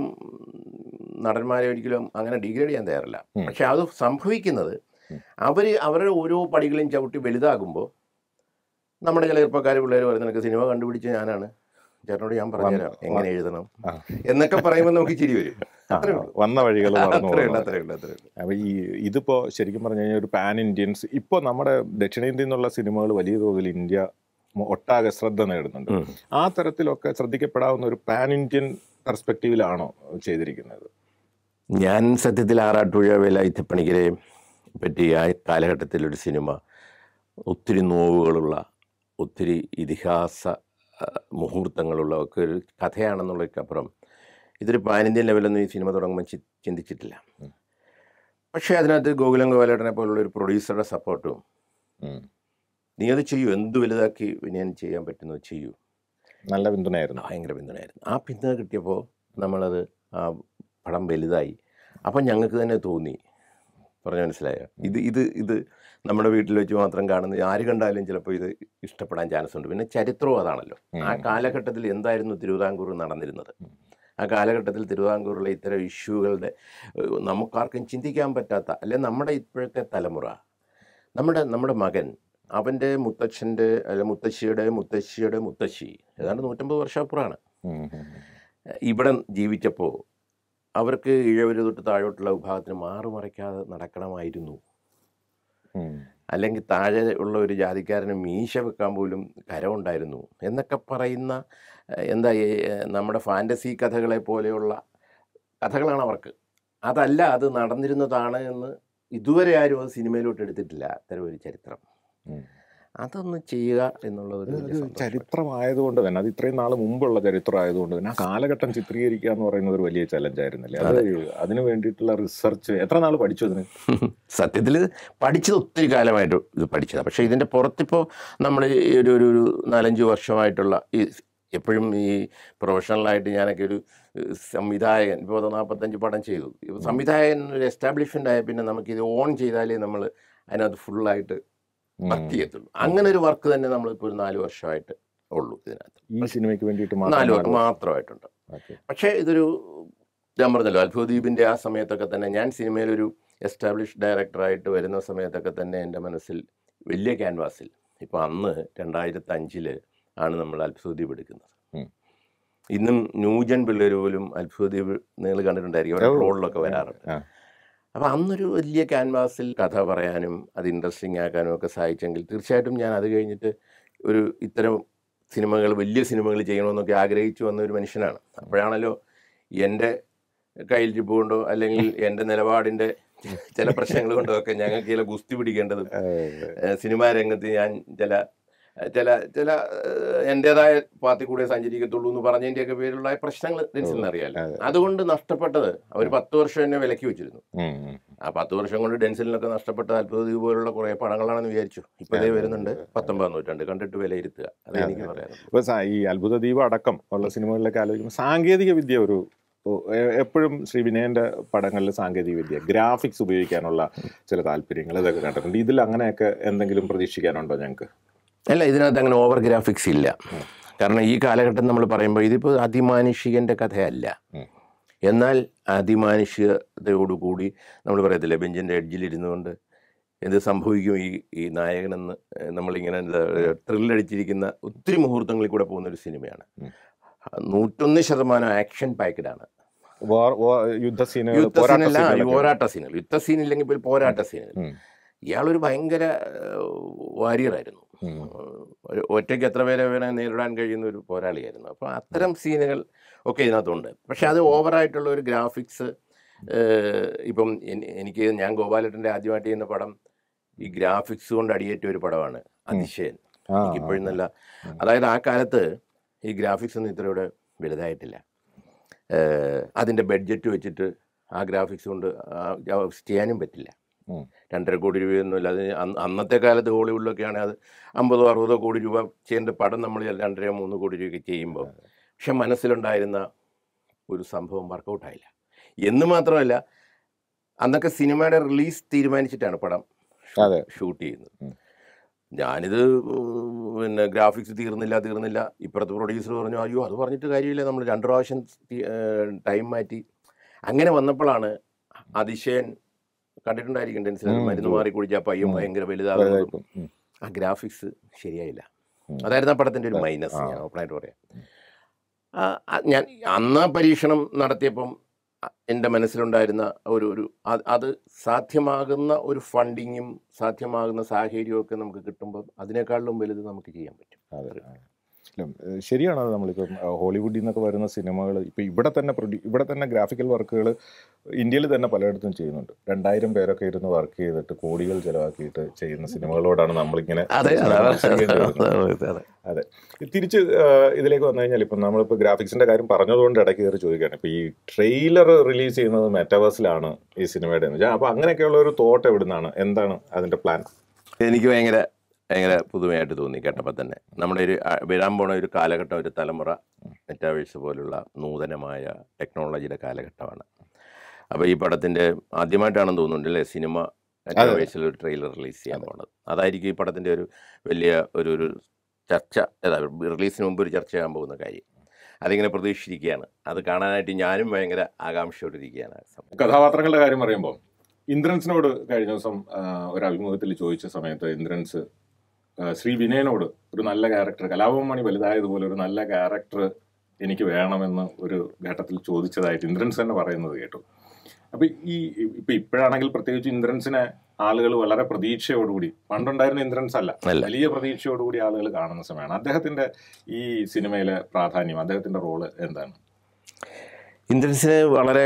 നടന്മാരെ ഒരിക്കലും അങ്ങനെ ഡിഗ്രേഡ് ചെയ്യാൻ തയ്യാറില്ല ഉം. പക്ഷെ അത് സംഭവിക്കുന്നത് ഉം. അവർ അവരുടെ ഓരോ പടികളും ചവിട്ടി വലുതാകുമ്പോൾ നമ്മുടെ ചില ചെറുപ്പക്കാർ പിള്ളേർ പറയുന്നത് നിനക്ക് സിനിമ കണ്ടുപിടിച്ച് ഞാനാണ് ചേട്ടനോട് ഞാൻ പറഞ്ഞുതരാം എങ്ങനെ എഴുതണം ആ. എന്നൊക്കെ പറയുമ്പോൾ നമുക്ക് ചിരി വരും ആ, അത്രേ ഉള്ളൂ വന്ന വഴികൾ മറന്നു അത്രേ ഉള്ളൂ പോകുന്നത്. അത്രേ ഉള്ളൂ അത്രേ ഉള്ളൂ അപ്പൊ ഈ ഇതിപ്പോ ശരിക്കും പറഞ്ഞു കഴിഞ്ഞാൽ ഒരു പാൻ ഇന്ത്യൻസ് ഇപ്പോൾ നമ്മുടെ ദക്ഷിണേന്ത്യയിൽ നിന്നുള്ള സിനിമകൾ വലിയ തോതിൽ ഇന്ത്യ മൊ- ഒട്ടാകെ ശ്രദ്ധ നേടുന്നുണ്ട് ഉം. ആ തരത്തിലൊക്കെ ശ്രദ്ധിക്കപ്പെടാവുന്ന ഒരു പാൻ ഇന്ത്യൻ പെർസ്പെക്റ്റീവിലാണോ ചെയ്തിരിക്കുന്നത് ഞാൻ സത്യത്തിൽ ആറാട്ടുപുഴ വേലായുധപ്പണിക്കരെ പറ്റി ആ കാലഘട്ടത്തിൽ ഒരു സിനിമ ഒത്തിരി നോവുകളുള്ള ഒത്തിരി ഇതിഹാസ ആ, മുഹൂർത്തങ്ങളുള്ള ഒക്കെ ഒരു കഥയാണെന്നുള്ളതിനപ്പുറം ഇതൊരു പാനിന്ത്യൻ ലെവലൊന്നും ഈ സിനിമ തുടങ്ങുമ്പോൾ ചി- ചിന്തിച്ചിട്ടില്ല ഉം. പക്ഷേ അതിനകത്ത് ഗോകുലം ഗോപാലേട്ടനെ പോലുള്ള ഒരു പ്രൊഡ്യൂസറുടെ സപ്പോർട്ടും ഉം. നീ അത് ചെയ്യൂ എന്ത് വലുതാക്കി വിനയൻ ചെയ്യാൻ പറ്റുന്നത് ചെയ്യൂ നല്ല പിന്തുണയായിരുന്നു ഭയങ്കര പിന്തുണയായിരുന്നു ആ പിന്തുണ കിട്ടിയപ്പോൾ നമ്മളത് ആ പടം വലുതായി അപ്പം ഞങ്ങൾക്ക് തന്നെ തോന്നി പറഞ്ഞ മനസ്സിലായോ ഇത് ഇത് ഇത് നമ്മുടെ വീട്ടിൽ വെച്ച് മാത്രം കാണുന്ന ആര് കണ്ടാലും ചിലപ്പോൾ ഇത് ഇഷ്ടപ്പെടാൻ ചാൻസ് ഉണ്ട് പിന്നെ ചരിത്രവും അതാണല്ലോ ആ ഉം. കാലഘട്ടത്തിൽ എന്തായിരുന്നു തിരുവിതാംകൂർ നടന്നിരുന്നത് ആ കാലഘട്ടത്തിൽ തിരുവിതാംകൂറിലെ ഇത്തരം ഇഷ്യൂകളുടെ ഏഹ്, നമുക്കാർക്കും ചിന്തിക്കാൻ പറ്റാത്ത അല്ലെ നമ്മുടെ ഇപ്പോഴത്തെ തലമുറ നമ്മുടെ നമ്മുടെ മകൻ അവൻ്റെ മുത്തച്ഛൻ്റെ അല്ലെ മുത്തശ്ശിയുടെ മുത്തശ്ശിയുടെ മുത്തശ്ശി ഏതാണ്ട് നൂറ്റമ്പത് വർഷപ്പുറമാണ് ഉം, ഉം, ഉം. ഇവിടെ ജീവിച്ചപ്പോൾ അവർക്ക് ഇഴവര് തൊട്ട് താഴോട്ടുള്ള വിഭാഗത്തിന് മാറുമറയ്ക്കാതെ നടക്കണമായിരുന്നു ഉം. അല്ലെങ്കിൽ താഴെ ഉള്ള ഒരു ജാതിക്കാരന് മീശ വെക്കാൻ പോലും കരമുണ്ടായിരുന്നു എന്നൊക്കെ പറയുന്ന ഏഹ്, എന്താ ഈ, ഏഹ്, നമ്മുടെ ഫാൻറ്റസി കഥകളെ പോലെയുള്ള കഥകളാണ് അവർക്ക് അതല്ല അത് നടന്നിരുന്നതാണ് എന്ന് ഇതുവരെ ആരും അത് സിനിമയിലോട്ട് എടുത്തിട്ടില്ല അത്തരം ഒരു ചരിത്രം ഉം. അതൊന്ന് ചെയ്യുക എന്നുള്ളത് ഒരു ഇത് വലിയ ഒരു സന്തോഷം. ചരിത്രമായതുകൊണ്ട് തന്നെ അത് ഇത്രയും നാൾ മുമ്പുള്ള ചരിത്രം ആയതുകൊണ്ട് തന്നെ ആ കാലഘട്ടം ചിത്രീകരിക്കുക എന്ന് പറയുന്നത് ഒരു വലിയ ചലഞ്ച് ആയിരുന്നില്ലേ അത് അതിന് വേണ്ടിയിട്ടുള്ള റിസർച്ച് എത്ര നാൾ പഠിച്ചു അതിന് സത്യത്തിൽ പഠിച്ചത് ഒത്തിരി കാലമായിട്ട് ഇത് പഠിച്ചതാണ് പക്ഷേ ഇതിൻ്റെ പുറത്തിപ്പോൾ നമ്മൾ ഈ ഒരു ഒരു ഒരു നാലഞ്ച് വർഷമായിട്ടുള്ള ഈ എപ്പോഴും ഈ പ്രൊഫഷണലായിട്ട് ഞാനൊക്കെ ഒരു ഏഹ്, സംവിധായകൻ ഇപ്പോൾ നാൽപ്പത്തഞ്ച് പടം ചെയ്തു ഇപ്പൊ സംവിധായകൻ ഒരു എസ്റ്റാബ്ലിഷ്മെൻ്റ് ആയ പിന്നെ നമുക്കിത് ഓൺ ചെയ്താലേ നമ്മൾ അതിനകത്ത് ഫുള്ളായിട്ട് ഉം. വർക്ക് ചെയ്യത്തുള്ളൂ അങ്ങനെ ഒരു വർക്ക് തന്നെ നമ്മളിപ്പോൾ ഒരു നാല് വർഷമായിട്ട് ഉള്ളൂ ഇതിനകത്ത് ഈ സിനിമയ്ക്ക് വേണ്ടിയിട്ട് നാല് മാത്രം വർക്ക് മാത്രമായിട്ടുണ്ട് ഓക്കെ. പക്ഷേ ഇതൊരു ഞാൻ പറഞ്ഞല്ലോ അത്ഭുതദ്വീപിൻ്റെ ആ സമയത്തൊക്കെ തന്നെ ഞാൻ സിനിമയിലൊരു എസ്റ്റാബ്ലിഷ് ഡയറക്ടറായിട്ട് വരുന്ന സമയത്തൊക്കെ തന്നെ എൻ്റെ മനസ്സിൽ വലിയ ക്യാൻവാസിൽ ഇപ്പോൾ അന്ന് രണ്ടായിരത്തി അഞ്ചിൽ ആണ് നമ്മൾ അത്ഭുതദ്വീപ് എടുക്കുന്നത് ഉം. ഇന്നും ന്യൂജൻ പിള്ളേർ പോലും അത്ഭുതദ്വീപ് നിങ്ങൾ കണ്ടിട്ടുണ്ടായിരിക്കും അവരുടെ ഓ. റോളിലൊക്കെ വരാറുണ്ട് ആ. അപ്പോൾ അന്നൊരു വലിയ ക്യാൻവാസിൽ കഥ പറയാനും അത് ഇൻട്രസ്റ്റിംഗ് ആക്കാനും ഒക്കെ സഹായിച്ചെങ്കിൽ തീർച്ചയായിട്ടും ഞാൻ അത് കഴിഞ്ഞിട്ട് ഒരു ഇത്തരം സിനിമകൾ വലിയ സിനിമകൾ ചെയ്യണമെന്നൊക്കെ ആഗ്രഹിച്ചു വന്ന ഒരു മനുഷ്യനാണ് അപ്പോഴാണല്ലോ എൻ്റെ കയ്യിലിരിപ്പ് കൊണ്ടോ അല്ലെങ്കിൽ എൻ്റെ നിലപാടിൻ്റെ ചില പ്രശ്നങ്ങൾ കൊണ്ടോ ഒക്കെ ഞങ്ങൾക്ക് ചില ഗുസ്തി പിടിക്കേണ്ടതും ഏഹ്, ഏഹ് സിനിമാ രംഗത്ത് ഞാൻ ചില ചില ചില ഏഹ് എൻ്റെതായ പാർട്ടി കൂടെ സഞ്ചരിക്കത്തുള്ളൂ എന്ന് പറഞ്ഞതിൻ്റെയൊക്കെ പേരിലുള്ള പ്രശ്നങ്ങൾ ഡെൻസിലിന് അറിയാലോ അതെ. അതുകൊണ്ട് നഷ്ടപ്പെട്ടത് അവർ പത്ത് വർഷം എന്നെ വിലക്കി വെച്ചിരുന്നു ഉം, ഉം. ആ പത്ത് വർഷം കൊണ്ട് ഡെൻസിലിനൊക്കെ നഷ്ടപ്പെട്ട അത്ഭുത പോലുള്ള കുറേ പടങ്ങളാണെന്ന് വിചാരിച്ചു ഇപ്പോൾ ഇതേ വരുന്നുണ്ട് പത്തൊമ്പതാം നൂറ്റാണ്ട് കണ്ടിട്ട് വിലയിരുത്തുക അത് എനിക്ക് പറയാനുള്ളൂ ഇപ്പൊ സാ- ഈ അത്ഭുത ദ്വീപ് അടക്കം ഉള്ള സിനിമകളിലൊക്കെ ആലോചിക്കുമ്പോൾ സാങ്കേതിക വിദ്യ ഒരു എപ്പോഴും ശ്രീ വിനയന്റെ പടങ്ങളിൽ സാങ്കേതിക വിദ്യ ഗ്രാഫിക്സ് ഉപയോഗിക്കാനുള്ള ചില താല്പര്യങ്ങൾ ഇതൊക്കെ കണ്ടിട്ടുണ്ട് ഇതിൽ അങ്ങനെയൊക്കെ എന്തെങ്കിലും പ്രതീക്ഷിക്കാനുണ്ടോ ഞങ്ങൾക്ക് അല്ല ഇതിനകത്ത് അങ്ങനെ ഓവർ ഗ്രാഫിക്സ് ഇല്ല കാരണം ഈ കാലഘട്ടം നമ്മൾ പറയുമ്പോൾ ഇതിപ്പോൾ അതിമാനുഷികൻ്റെ കഥയല്ല ഉം. എന്നാൽ അതിമാനുഷികതയോടുകൂടി നമ്മൾ പറയത്തില്ലേ ബെഞ്ചിൻ്റെ എഡ്ജിലിരുന്നു കൊണ്ട് എന്ത് സംഭവിക്കും ഈ ഈ നായകനെന്ന് ഏഹ് നമ്മളിങ്ങനെ എന്താ ത്രില്ലടിച്ചിരിക്കുന്ന ഒത്തിരി മുഹൂർത്തങ്ങളിൽ കൂടെ പോകുന്ന ഒരു സിനിമയാണ് ഉം. നൂറ്റൊന്ന് ശതമാനം ആക്ഷൻ പാക്കഡാണ് വാർ വാർ യുദ്ധ സീനുകൾ യുദ്ധ സീനല്ല പോരാട്ട സീനുകൾ യുദ്ധ സീനില്ലെങ്കിൽ പോലും പോരാട്ട സീനുകൾ ഉം. ഇയാളൊരു ഭയങ്കര വാരിയറായിരുന്നു ഒരു ഒറ്റയ്ക്ക് എത്ര പേരെ വേണേൽ നേരിടാൻ കഴിയുന്ന ഒരു പോരാളിയായിരുന്നു അപ്പോൾ അത്തരം സീനുകൾ ഒക്കെ ഇതിനകത്തുണ്ട് പക്ഷെ അത് ഓവറായിട്ടുള്ള ഒരു ഗ്രാഫിക്സ് ഇപ്പം എനി- എനിക്ക് ഞാൻ ഗോപാലേട്ടൻ്റെ ആദ്യമായിട്ട് ചെയ്യുന്ന പടം ഈ ഗ്രാഫിക്സ് കൊണ്ട് അടിയേറ്റ ഒരു പടമാണ് അതിശയൻ എനിക്കിപ്പോഴും നല്ല അതായത് ആ കാലത്ത് ഈ ഗ്രാഫിക്സ് ഒന്നും ഇത്രയോടെ വലുതായിട്ടില്ല ഏഹ് അതിൻ്റെ ബഡ്ജറ്റ് വെച്ചിട്ട് ആ ഗ്രാഫിക്സ് കൊണ്ട് ആ- ആ ചെയ്യാനും പറ്റില്ല ഉം. രണ്ടര കോടി രൂപയൊന്നുമില്ല അത് അന്ന് അന്നത്തെ കാലത്ത് ഹോളിവുഡിലൊക്കെ ആണെങ്കിൽ അത് അമ്പതോ അറുപതോ കോടി രൂപ ചെയ്യേണ്ട പടം നമ്മൾ രണ്ടര മൂന്ന് കോടി രൂപയ്ക്ക് ചെയ്യുമ്പോൾ പക്ഷെ മനസ്സിലുണ്ടായിരുന്ന ഒരു സംഭവം വർക്കൗട്ടായില്ല എന്ന് മാത്രമല്ല അന്നൊക്കെ സിനിമയുടെ റിലീസ് തീരുമാനിച്ചിട്ടാണ് പടം അതെ. ഷൂട്ട് ചെയ്യുന്നത് ഉം. ഞാനിത് ഉം, പിന്നെ ഗ്രാഫിക്സ് തീർന്നില്ല തീർന്നില്ല ഇപ്പുറത്തെ പ്രൊഡ്യൂസർ പറഞ്ഞു അയ്യോ അത് പറഞ്ഞിട്ട് കാര്യമില്ല നമ്മൾ രണ്ട് പ്രാവശ്യം ടൈം മാറ്റി അങ്ങനെ വന്നപ്പോഴാണ് അതിശയൻ കണ്ടിട്ടുണ്ടായിരിക്കും ടെൻസിൽ ഉം. മരുന്ന് മാറി കുടിച്ചാൽ പയ്യൻ ഉം. ഭയങ്കര വലുതാകുന്നതും വലുതായിപ്പം. ഉം. ആ ഗ്രാഫിക്സ് ശരിയായില്ല ഉം. അതായിരുന്നു ആ പടത്തിൻ്റെ ഒരു ആ. മൈനസ് ആ. ഞാൻ ഓപ്പണായിട്ട് പറയാം ആ, ആ, ഞാൻ അന്ന് ആ പരീക്ഷണം നടത്തിയപ്പം അ- എൻ്റെ മനസ്സിലുണ്ടായിരുന്ന ഒരു ഒരു അത് അത് സാധ്യമാകുന്ന ഒരു ഫണ്ടിങ്ങും സാധ്യമാകുന്ന സാഹചര്യവും ഒക്കെ നമുക്ക് കിട്ടുമ്പോൾ അതിനേക്കാളും വലുത് നമുക്ക് ചെയ്യാൻ പറ്റും അതെ അതെ. ഇല്ല, ഏഹ് ശരിയാണ് അത് നമ്മളിപ്പം ഏഹ് ഹോളിവുഡിൽ നിന്നൊക്കെ വരുന്ന സിനിമകൾ ഇപ്പം ഇവിടെ തന്നെ പ്രൊഡ്യൂ ഇവിടെ തന്നെ ഗ്രാഫിക്കൽ വർക്കുകൾ ഇന്ത്യയിൽ തന്നെ പലയിടത്തും ചെയ്യുന്നുണ്ട് രണ്ടായിരം പേരൊക്കെ ഇരുന്ന് വർക്ക് ചെയ്തിട്ട് കോടികൾ ചിലവാക്കിയിട്ട് ചെയ്യുന്ന സിനിമകളോടാണ് നമ്മളിങ്ങനെ അതെ മത്സരിക്കേണ്ടി വരുന്നത്. അതെ തിരിച്ച് ഏഹ് ഇതിലേക്ക് വന്നു കഴിഞ്ഞാൽ ഇപ്പം നമ്മളിപ്പോൾ ഗ്രാഫിക്സിന്റെ കാര്യം പറഞ്ഞതുകൊണ്ട് ഇടയ്ക്ക് കയറി ചോദിക്കുകയാണ് ഇപ്പം ഈ ട്രെയിലർ റിലീസ് ചെയ്യുന്നത് മെറ്റാവേഴ്സിലാണ് ഈ സിനിമയുടെ എന്ന് വെച്ചാൽ അപ്പോൾ അങ്ങനെയൊക്കെയുള്ള ഒരു തോട്ട് എവിടുന്നാണ് എന്താണ് അതിന്റെ പ്ലാൻ എനിക്ക് ഭയങ്കര ഭയങ്കര പുതുമയായിട്ട് തോന്നി കേട്ടപ്പോൾ തന്നെ നമ്മുടെ ഒരു ആ, വരാൻ പോണ ഒരു കാലഘട്ടം ഒരു തലമുറ മെറ്റാവേഴ്സ് പോലുള്ള നൂതനമായ ടെക്നോളജിയുടെ കാലഘട്ടമാണ് അപ്പോൾ ഈ പടത്തിൻ്റെ ആദ്യമായിട്ടാണെന്ന് തോന്നുന്നുണ്ട് അല്ലേ സിനിമ മെറ്റാവേഴ്സിൽ ഒരു ട്രെയിലർ റിലീസ് ചെയ്യാൻ പോകുന്നത് അതായിരിക്കും ഈ പടത്തിൻ്റെ ഒരു വലിയ ഒരു ഒരു ചർച്ച അതാ റിലീസിന് മുമ്പ് ഒരു ചർച്ചയാകാൻ പോകുന്ന കാര്യം അതിങ്ങനെ പ്രതീക്ഷിച്ചിരിക്കുകയാണ് അത് കാണാനായിട്ട് ഞാനും ഭയങ്കര ആകാംക്ഷയോടെ ഇരിക്കുകയാണ് ആ സമയം കഥാപാത്രങ്ങളുടെ കാര്യം പറയുമ്പോൾ ഇന്ദ്രൻസിനോട് കഴിഞ്ഞ ദിവസം ആ, ഒരു അഭിമുഖത്തിൽ ചോദിച്ച സമയത്ത് ഇന്ദ്രൻസ് ആ, ശ്രീ വിനയനോട് ഒരു നല്ല ക്യാരക്ടർ കലാഭവൻ മണി വലുതായതുപോലെ ഒരു നല്ല ക്യാരക്ടർ എനിക്ക് വേണമെന്ന് ഒരു ഘട്ടത്തിൽ ചോദിച്ചതായിട്ട് ഇന്ദ്രൻസ് തന്നെ പറയുന്നത് കേട്ടു അപ്പൊ ഈ ഇപ്പൊ ഇപ്പോഴാണെങ്കിൽ പ്രത്യേകിച്ച് ഇന്ദ്രൻസിനെ ആളുകൾ വളരെ പ്രതീക്ഷയോടുകൂടി പണ്ടുണ്ടായിരുന്ന ഇന്ദ്രൻസ് അല്ല അല്ല. വലിയ പ്രതീക്ഷയോടുകൂടി ആളുകൾ കാണുന്ന സമയമാണ് അദ്ദേഹത്തിന്റെ ഈ സിനിമയിലെ പ്രാധാന്യം അദ്ദേഹത്തിന്റെ റോള് എന്താണ് ഇന്ദ്രൻസിന് വളരെ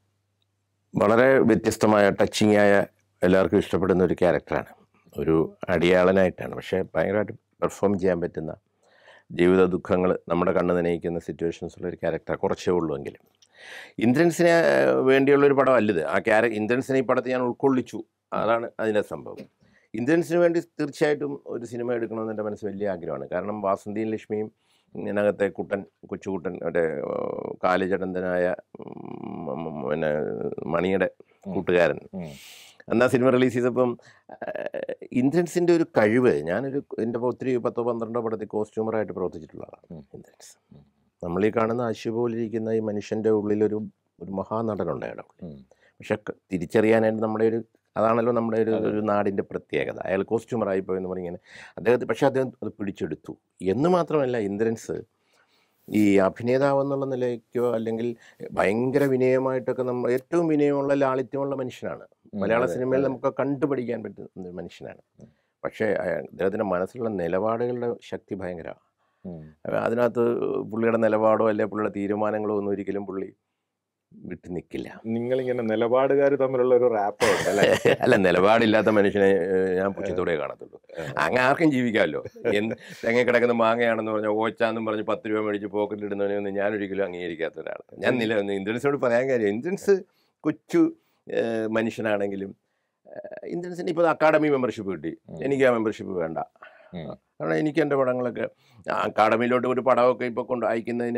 വളരെ വ്യത്യസ്തമായ ടച്ചിങ് ആയ എല്ലാവർക്കും ഇഷ്ടപ്പെടുന്ന ഒരു ക്യാരക്ടറാണ് ഒരു അടിയാളനായിട്ടാണ് പക്ഷേ ഭയങ്കരമായിട്ട് പെർഫോം ചെയ്യാൻ പറ്റുന്ന ജീവിത ദുഃഖങ്ങൾ നമ്മുടെ കണ്ണ് നനയിക്കുന്ന സിറ്റുവേഷൻസ് ഉള്ള ഒരു ക്യാരക്ടർ കുറച്ചേ ഉള്ളൂ എങ്കിലും ഇന്ദ്രൻസിന് വേണ്ടിയുള്ള ഒരു പടം അല്ലിത് ആ ക്യാര ഇന്ദ്രൻസിനെ ഈ പടത്തിൽ ഞാൻ ഉൾക്കൊള്ളിച്ചു അതാണ് അതിൻ്റെ സംഭവം ഇന്ദ്രൻസിന് വേണ്ടി തീർച്ചയായിട്ടും ഒരു സിനിമ എടുക്കണമെന്ന് എൻ്റെ മനസ്സ് വലിയ ആഗ്രഹമാണ് കാരണം വാസന്തിയും ലക്ഷ്മിയും ഇതിനകത്തെ കുട്ടൻ കൊച്ചുകുട്ടൻ മറ്റേ ഏഹ്, കാലുചടന്തനായ ഉം, പിന്നെ മണിയുടെ കൂട്ടുകാരൻ ഉം. അന്ന് ആ സിനിമ റിലീസ് ചെയ്തപ്പം ഏഹ്, ഇന്ദ്രൻസിൻ്റെ ഒരു കഴിവ് ഞാനൊരു എൻ്റെ ഇപ്പോൾ ഒത്തിരി പത്തോ പന്ത്രണ്ടോ പടത്തിൽ കോസ്റ്റ്യൂമറായിട്ട് പ്രവർത്തിച്ചിട്ടുള്ളതാണ് ഉം. ഇന്ദ്രൻസ് നമ്മൾ ഈ കാണുന്ന അശു പോലിരിക്കുന്ന ഈ മനുഷ്യൻ്റെ ഉള്ളിലൊരു ഒരു മഹാനടനുണ്ട് അയാളുടെ ഉള്ളിൽ ഉം. പക്ഷെ ക- തിരിച്ചറിയാനായിട്ട് നമ്മുടെ ഒരു അതാണല്ലോ നമ്മുടെ ഒരു അതെ. ഒരു നാടിൻ്റെ പ്രത്യേകത അയാൾ കോസ്റ്റ്യൂമറായി പോയെന്ന് പറഞ്ഞിങ്ങനെ അദ്ദേഹത്തെ പക്ഷേ അദ്ദേഹം അത് പിടിച്ചെടുത്തു എന്ന് മാത്രമല്ല ഇന്ദ്രൻസ് ഈ അഭിനേതാവ് എന്നുള്ള നിലയ്ക്കോ അല്ലെങ്കിൽ ഭയങ്കര വിനയമായിട്ടൊക്കെ നമ്മൾ ഏറ്റവും വിനയമുള്ള ലാളിത്യമുള്ള മനുഷ്യനാണ് ഉം, മലയാള അതെ, സിനിമയിൽ അതെ. നമുക്ക് കണ്ടുപഠിക്കാൻ പറ്റുന്ന ഒരു മനുഷ്യനാണ് ഉം. പക്ഷേ അയാ- അദ്ദേഹത്തിൻ്റെ മനസ്സിലുള്ള നിലപാടുകളുടെ ശക്തി ഭയങ്കരമാണ് ഉം. അതിനകത്ത് പുള്ളിയുടെ നിലപാടോ അല്ലെ പുള്ളിയുടെ തീരുമാനങ്ങളോ ഒന്നും ഒരിക്കലും പുള്ളി വിട്ടു നിൽക്കില്ല നിങ്ങളിങ്ങനെ നിലപാടുകാർ തമ്മിലുള്ള ഒരു റാപ്പ് ഉണ്ട് അല്ലേ അല്ല നിലപാടില്ലാത്ത മനുഷ്യനെ ഏഹ്, ഞാൻ പുച്ഛത്തോടെ കാണത്തുള്ളൂ അങ്ങ് ആർക്കും ജീവിക്കാമല്ലോ എന്ത് തെങ്ങ കിടക്കുന്ന മാങ്ങയാണെന്ന് പറഞ്ഞാൽ ഓച്ചാന്നും പറഞ്ഞ് പത്ത് രൂപ മേടിച്ച് പോക്കറ്റിൽ ഇടുന്നതിനൊന്നും ഞാൻ ഒരിക്കലും അംഗീകരിക്കാത്ത ഒരാളാണ് ഞാൻ നില ഇന്ദ്രൻസിനോട് പറയാൻ കാര്യം ഇന്ദ്രൻസ് കൊച്ചു ഏഹ്, മനുഷ്യനാണെങ്കിലും ഏഹ്, ഇന്ദ്രൻസിന് ഇപ്പോൾ അക്കാഡമി മെമ്പർഷിപ്പ് കിട്ടി ഉം. എനിക്ക് ആ മെമ്പർഷിപ്പ് വേണ്ട ഉം. കാരണം എനിക്ക് എൻ്റെ പടങ്ങളൊക്കെ അക്കാഡമിയിലോട്ട് ഒരു പടമൊക്കെ ഇപ്പോൾ കൊണ്ട് അയക്കുന്നതിന്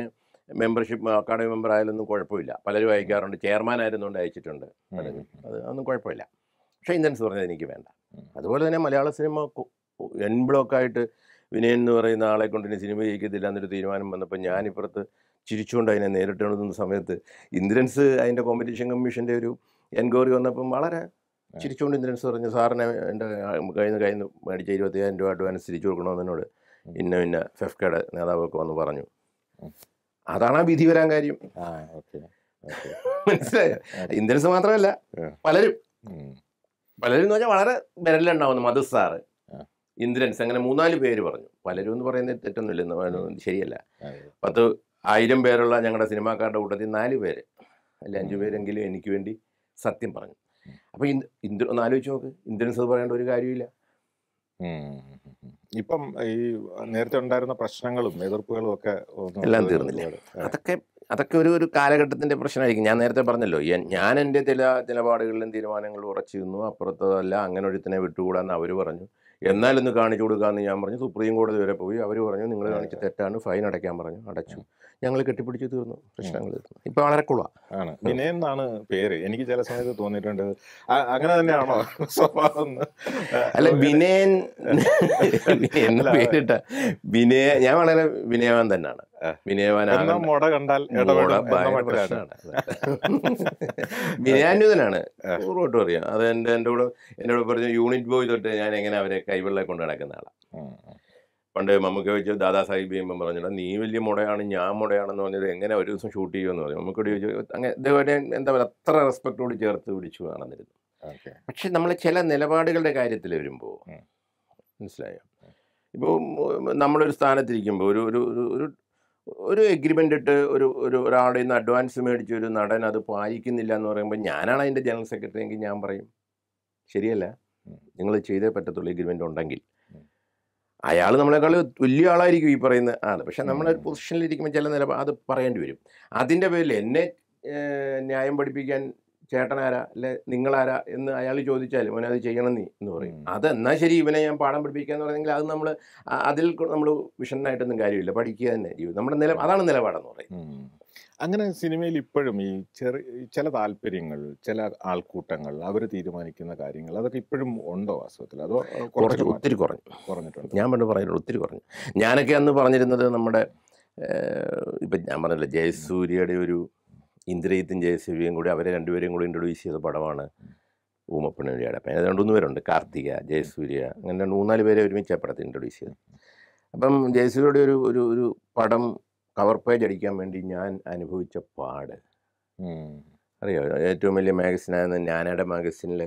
മെമ്പർഷിപ്പ് അക്കാഡമി മെമ്പർ ആയാലൊന്നും കുഴപ്പമില്ല പലരും അയക്കാറുണ്ട് ചെയർമാൻ ആയിരുന്നുകൊണ്ട് അയച്ചിട്ടുണ്ട് പലരും അത് അതൊന്നും കുഴപ്പമില്ല പക്ഷേ ഇന്ദ്രൻസ് പറഞ്ഞത് എനിക്ക് വേണ്ട ഉം. അതുപോലെ തന്നെ മലയാള സിനിമ കു- എൻ ബ്ലോക്കായിട്ട് വിനയൻ എന്ന് പറയുന്ന ആളെ കൊണ്ട് ഇനി സിനിമ ജയിക്കത്തില്ല എന്നൊരു തീരുമാനം വന്നപ്പോൾ ഞാനിപ്പുറത്ത് ചിരിച്ചുകൊണ്ട് അതിനെ നേരിട്ട് എഴുതുന്ന സമയത്ത് ഇന്ദ്രൻസ് അതിൻ്റെ കോമ്പറ്റീഷൻ കമ്മീഷൻ്റെ ഒരു എൻക്വയറി വന്നപ്പം വളരെ ചിരിച്ചുകൊണ്ട് ഇന്ദ്രൻസ് പറഞ്ഞു സാറിനെ എൻ്റെ കയ്യിൽ നിന്ന് കയ്യിൽ നിന്ന് മേടിച്ച ഇരുപത്തിയായിരം രൂപ അഡ്വാൻസ് തിരിച്ചു കൊടുക്കണമെന്നോട് ഇന്ന ഇന്ന ഫെഫ്കയുടെ നേതാവൊക്കെ വന്ന് പറഞ്ഞു ഉം. അതാണ് ആ വിധി വരാൻ കാര്യം ആ ഓക്കെ ഓക്കെ മനസ്സിലായോ ഇന്ദ്രൻസ് മാത്രമല്ല ഉം. പലരും ഉം. പലരും എന്ന് പറഞ്ഞാൽ വളരെ വിരലുണ്ടാവുന്നു മധു സാറ് ആ. ഇന്ദ്രൻസ് അങ്ങനെ മൂന്നാല് പേര് പറഞ്ഞു പലരും എന്ന് പറയുന്നത് തെറ്റൊന്നുമില്ല എന്ന് പറയുന്നത് ശരിയല്ല അതെ. പത്ത് ആയിരം പേരുള്ള ഞങ്ങളുടെ സിനിമാക്കാരുടെ കൂട്ടത്തിൽ നാല് പേര് അല്ല അഞ്ചു പേരെങ്കിലും എനിക്ക് വേണ്ടി സത്യം പറഞ്ഞു അപ്പോൾ ഇന്ദ്ര ഒന്ന് ആലോചിച്ച് നോക്ക് ഇന്ദ്രൻസ് അത് പറയേണ്ട ഒരു കാര്യമില്ല ഉം. ഇപ്പം ഈ നേരത്തെ ഉണ്ടായിരുന്ന പ്രശ്നങ്ങളും എതിർപ്പുകളും ഒക്കെ ഒന്ന് എല്ലാം തീർന്നില്ലേ? അതൊക്കെ അതൊക്കെ ഒരു ഒരു കാലഘട്ടത്തിൻ്റെ പ്രശ്നമായിരിക്കും ഞാൻ നേരത്തെ പറഞ്ഞല്ലോ ഞാൻ- ഞാൻ എൻ്റെ ചില നിലപാടുകളിലും തീരുമാനങ്ങളും ഉറച്ചു നിന്നു അപ്പുറത്തതല്ല അങ്ങനെ ഒരുത്തിനെ വിട്ടുകൂടാന്ന് അവർ പറഞ്ഞു എന്നാലൊന്ന് കാണിച്ചു കൊടുക്കാമെന്ന് ഞാൻ പറഞ്ഞു സുപ്രീം കോടതി വരെ പോയി അവർ പറഞ്ഞു നിങ്ങൾ കാണിച്ച തെറ്റാണ് ഫൈൻ അടയ്ക്കാൻ പറഞ്ഞു അടച്ചു ഞങ്ങൾ കെട്ടിപ്പിടിച്ച് തീർന്നു പ്രശ്നങ്ങൾ തീർന്നു ഇപ്പം വളരെ കുളമാണ് ആണ് വിനയൻ എന്നാണ് പേര് എനിക്ക് ചില സമയത്ത് തോന്നിയിട്ടുണ്ട് ആ- അങ്ങനെ തന്നെയാണോ സ്വഭാവം എന്ന്? അല്ല വിനയൻ എന്ന് അല്ല, പേരിട്ട വിനയ ഞാൻ വളരെ വിനയവാൻ തന്നെയാണ് ആ. വിനയവാൻ എന്നാ മുട കണ്ടാൽ ഇടപെടും എന്ന മട്ടിലാണ്. വിനയാന്യുതനാണ് ആ. പൂർവ്വമായിട്ടും അറിയാം അത് എൻ്റെ എൻ്റെ കൂടെ എന്നോട് പറഞ്ഞു യൂണിറ്റ് ബോയ് തൊട്ട് ഞാൻ എങ്ങനെ അവരെ കൈവെള്ളെ കൊണ്ട് നടക്കുന്ന ആളാണ് ഉം. പണ്ട് മമ്മൂക്ക വെച്ച് ദാദാ സാഹിബ് ചെയ്യുമ്പോൾ പറഞ്ഞിട്ട് നീ വലിയ മുടയാണ് ഞാൻ മുടയാണെന്ന് പറഞ്ഞത് എങ്ങനെ ഒരു ദിവസം ഷൂട്ട് ചെയ്യുമെന്ന് പറഞ്ഞു മമ്മൂക്കോട് ചോദിച്ചു അങ്ങനെ ഇതേപോലെ എന്താ പറയുക അത്ര റെസ്പെക്റ്റോട് ചേർത്ത് പിടിച്ചു നടന്നിരുന്നു ഓക്കെ പക്ഷെ നമ്മൾ ചില നിലപാടുകളുടെ കാര്യത്തിൽ വരുമ്പോൾ ഉം. മനസ്സിലായോ ഇപ്പോൾ നമ്മളൊരു സ്ഥാനത്തിരിക്കുമ്പോൾ ഒരു ഒരു ഒരു ഒരു ഒരു എഗ്രിമെൻ്റ് ഇട്ട് ഒരു ഒരു ഒരാളുടെ നിന്ന് അഡ്വാൻസ് മേടിച്ച ഒരു നടൻ അത് പാലിക്കുന്നില്ല എന്ന് പറയുമ്പോൾ ഞാനാണ് അതിൻ്റെ ജനറൽ സെക്രട്ടറി എങ്കിൽ ഞാൻ പറയും ശരിയല്ല ഉം. നിങ്ങൾ ചെയ്തേ പറ്റത്തുള്ളൂ എഗ്രിമെൻ്റ് ഉണ്ടെങ്കിൽ ഉം. അയാൾ നമ്മളെക്കാൾ വലിയ ആളായിരിക്കും ഈ പറയുന്ന ആൾ പക്ഷെ നമ്മളൊരു ഉം. പൊസിഷനിലിരിക്കുമ്പോൾ ചില നിലപാട് അത് പറയേണ്ടി വരും അതിൻ്റെ പേരിൽ എന്നെ ഏഹ്, ന്യായം പഠിപ്പിക്കാൻ ചേട്ടനാരാ അല്ലെ നിങ്ങളാരാ എന്ന് അയാൾ ചോദിച്ചാൽ മോനെ അത് ചെയ്യണം നീ എന്ന് പറയും ഉം. അത് എന്നാ ശരി ഇവനെ ഞാൻ പാഠം പഠിപ്പിക്കാന്ന് പറയുന്നെങ്കിൽ അത് നമ്മൾ അതിൽ നമ്മൾ വിഷനായിട്ടൊന്നും കാര്യമില്ല പഠിക്കുക തന്നെ ജീവിതം നമ്മുടെ നില അതാണ് നിലപാടെന്ന് പറയും ഉം. അങ്ങനെ സിനിമയിൽ ഇപ്പോഴും ഈ ചെറിയ ചില താല്പര്യങ്ങൾ ചില ആൾക്കൂട്ടങ്ങൾ അവർ തീരുമാനിക്കുന്ന കാര്യങ്ങൾ അതൊക്കെ ഇപ്പോഴും ഉണ്ടോ വാസ്തവത്തിൽ അതോ അഹ് കുറച്ച് കുറച്ച് മാറ്റം ഒത്തിരി കുറഞ്ഞു കുറഞ്ഞിട്ടുണ്ട് ഞാൻ പണ്ട് പറയുന്നത് ഒത്തിരി കുറഞ്ഞു ഞാനൊക്കെ അന്ന് പറഞ്ഞിരുന്നത് നമ്മുടെ ഏഹ്, ഇപ്പം ഞാൻ പറഞ്ഞില്ല ജയസൂര്യയുടെ ഒരു ഇന്ദ്രജിത്തും ജയസൂര്യയും കൂടി അവരെ രണ്ടുപേരെയും കൂടി ഇൻട്രൊഡ്യൂസ് ചെയ്ത പടമാണ് ഊമപ്പണിയുടെ അപ്പം അതിന് രണ്ടുമൂന്ന് പേരുണ്ട് കാർത്തിക ജയസൂര്യ അങ്ങനെ രണ്ട് മൂന്നാല് പേരെ ഒരുമിച്ച് ആ പടത്തിൽ ഇൻട്രൊഡ്യൂസ് ചെയ്തത് അപ്പം ജയസൂര്യയുടെ ഒരു ഒരു ഒരു പടം കവർ പേജ് അടിക്കാൻ വേണ്ടി ഞാൻ അനുഭവിച്ച പാട് ഉം. അറിയോ ഏറ്റവും വലിയ മാഗസിനായിരുന്ന ഞാനയുടെ മാഗസിനിൽ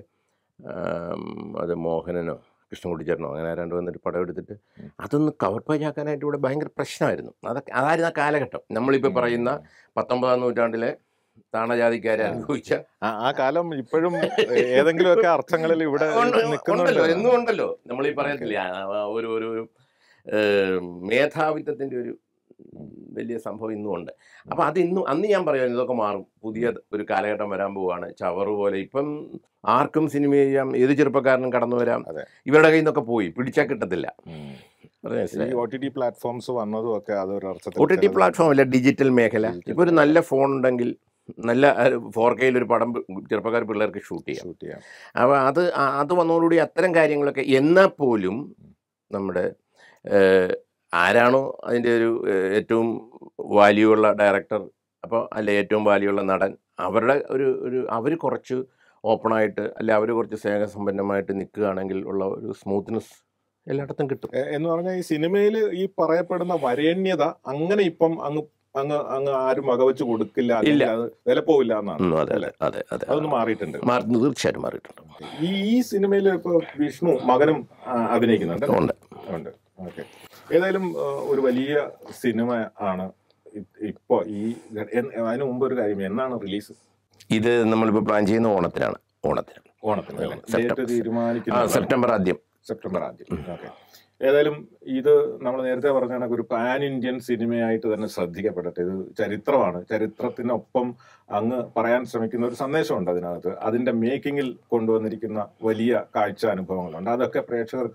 അത് മോഹനനോ കൃഷ്ണൻകുട്ടിച്ചേട്ടനോ അങ്ങനെ ആരാണ്ട് വന്നിട്ട് പടം എടുത്തിട്ട് ഉം. അതൊന്ന് കവർ പേജ് ആക്കാനായിട്ട് ഇവിടെ ഭയങ്കര പ്രശ്നമായിരുന്നു അതൊക്കെ അതായിരുന്നു ആ കാലഘട്ടം നമ്മളിപ്പോൾ പറയുന്ന പത്തൊമ്പതാം നൂറ്റാണ്ടിലെ താണജാതിക്കാരെ അനുഭവിച്ച ആ- ആ കാലം ഇപ്പോഴും ഏതെങ്കിലുമൊക്കെ അർത്ഥങ്ങളിൽ ഇവിടെ ഉണ്ട്, നിൽക്കുന്നുണ്ട് ഉണ്ടല്ലോ എന്നും ഉണ്ടല്ലോ നമ്മൾ ഈ പറയത്തില്ല ഒരു ഒരു ഒരു ഏഹ്, മേധാവിത്വത്തിൻ്റെ ഒരു വലിയ സംഭവം ഇന്നും ഉണ്ട് അപ്പം അത് ഇന്നും അന്ന് ഞാൻ പറയുമായിരുന്നു ഇതൊക്കെ മാറും പുതിയ ഒരു കാലഘട്ടം വരാൻ പോവാണ് ചവറ് പോലെ ഇപ്പം ആർക്കും സിനിമ ചെയ്യാം ഏത് ചെറുപ്പക്കാരനും കടന്നു വരാം അതെ. ഇവരുടെ കയ്യിൽ നിന്നൊക്കെ പോയി പിടിച്ചാൽ കിട്ടത്തില്ല ഉം. പറഞ്ഞ ഈ മനസ്സിലായോ? ഒ ടി ടി പ്ലാറ്റ്ഫോംസ് വന്നതും ഒക്കെ അതൊരു അർത്ഥത്തിൽ ഒ ടി ടി ചിലത് പ്ലാറ്റ്ഫോം അല്ല ഡിജിറ്റൽ മേഖല Digital ഇപ്പോൾ ഒരു നല്ല ഫോൺ ഉണ്ടെങ്കിൽ നല്ല ഫോർ കെയിൽ ഒരു പടം ചെറുപ്പക്കാർ പിള്ളേർക്ക് ഷൂട്ട് ചെയ്യാം ഷൂട്ട് ചെയ്യാം അപ്പോൾ അത് ആ- അത് വന്നതോടുകൂടി അത്തരം കാര്യങ്ങളൊക്കെ എന്നാൽ പോലും നമ്മുടെ ഏഹ്, ആരാണോ അതിൻ്റെ ഒരു ഏഹ്, ഏറ്റവും വാല്യൂ ഉള്ള ഡയറക്ടർ അപ്പോൾ അല്ലെ ഏറ്റവും വാല്യൂ ഉള്ള നടൻ അവരുടെ ഒരു ഒരു അവർ കുറച്ച് ഓപ്പണായിട്ട് അല്ലെ അവർ കുറച്ച് സ്നേഹസമ്പന്നമായിട്ട് നിൽക്കുകയാണെങ്കിൽ ഉള്ള ഒരു സ്മൂത്ത്നെസ് എല്ലായിടത്തും കിട്ടും എ- എന്ന് പറഞ്ഞാൽ ഈ സിനിമയിൽ ഈ പറയപ്പെടുന്ന വരേണ്യത അങ്ങനെ ഇപ്പം അങ്ങ് അങ്ങ് അങ്ങ് ആരും വകവെച്ച് കൊടുക്കില്ല അല്ലെങ്കിൽ അത് വില പോവില്ല എന്നാണ് ഉം, അതെ അല്ലേ? അതെ അതെ അതൊന്ന് മാറിയിട്ടുണ്ട് മാറി തീർച്ചയായിട്ടും മാറിയിട്ടുണ്ട് ഈ ഈ സിനിമയിൽ ഇപ്പൊ വിഷ്ണു മകനും ആ, അഭിനയിക്കുന്നുണ്ട് ഉണ്ട് ഉണ്ട് ഓക്കെ ഏതായാലും ആ, ഒരു വലിയ സിനിമ ആണ് ഇ- ഇപ്പൊ ഈ എൻ- അതിന് മുമ്പ് ഒരു കാര്യം എന്നാണ് റിലീസ് ഇത് നമ്മളിപ്പോൾ പ്ലാൻ ചെയ്യുന്ന ഓണത്തിനാണ് ഓണത്തിന് ഓണത്തിന് അല്ലേ? സെപ്റ്റംബർ. ഡേറ്റ് ആ തീരുമാനിക്കുന്നത് സെപ്റ്റംബർ ആദ്യം സെപ്റ്റംബർ ആദ്യം ഓക്കെ ഏതായാലും ഇത് നമ്മൾ നേരത്തെ പറഞ്ഞ കണക്ക് ഒരു പാൻ ഇന്ത്യൻ സിനിമയായിട്ട് തന്നെ ശ്രദ്ധിക്കപ്പെടട്ടെ ഇത് ചരിത്രമാണ് ചരിത്രത്തിനൊപ്പം അങ്ങ് പറയാൻ ശ്രമിക്കുന്ന ഒരു സന്ദേശമുണ്ട് അതിനകത്ത് അതിന്റെ മേക്കിങ്ങിൽ കൊണ്ടുവന്നിരിക്കുന്ന വലിയ കാഴ്ച അനുഭവങ്ങളുണ്ട് അതൊക്കെ പ്രേക്ഷകർക്ക്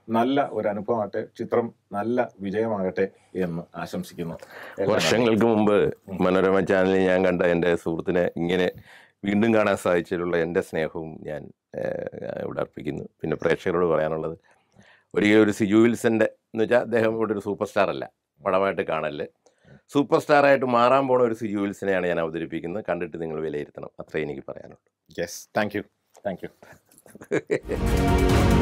നല്ല ഒരു അനുഭവമാകട്ടെ ചിത്രം നല്ല വിജയമാകട്ടെ എന്ന് ആശംസിക്കുന്നു എല്ലാം വർഷങ്ങൾക്ക് മുമ്പ് മനോരമ ചാനലിൽ ഞാൻ കണ്ട എൻ്റെ സുഹൃത്തിനെ ഇങ്ങനെ വീണ്ടും കാണാൻ സാധിച്ചതിലുള്ള എൻ്റെ സ്നേഹവും ഞാൻ ഏഹ്, ഇവിടെ അർപ്പിക്കുന്നു പിന്നെ പ്രേക്ഷകരോട് പറയാനുള്ളത് ഒരിക്കലും ഒരു സിജു വിൽസൻ്റെ എന്ന് വെച്ചാൽ അദ്ദേഹം ഇവിടെ ഒരു സൂപ്പർ സ്റ്റാർ അല്ല പടമായിട്ട് കാണല് സൂപ്പർ സ്റ്റാറായിട്ട് മാറാൻ പോണ ഒരു സിജു വിൽസനെയാണ് ഞാൻ അവതരിപ്പിക്കുന്നത് കണ്ടിട്ട് നിങ്ങൾ വിലയിരുത്തണം അത്രേ എനിക്ക് പറയാനുള്ളൂ yes thank you thank U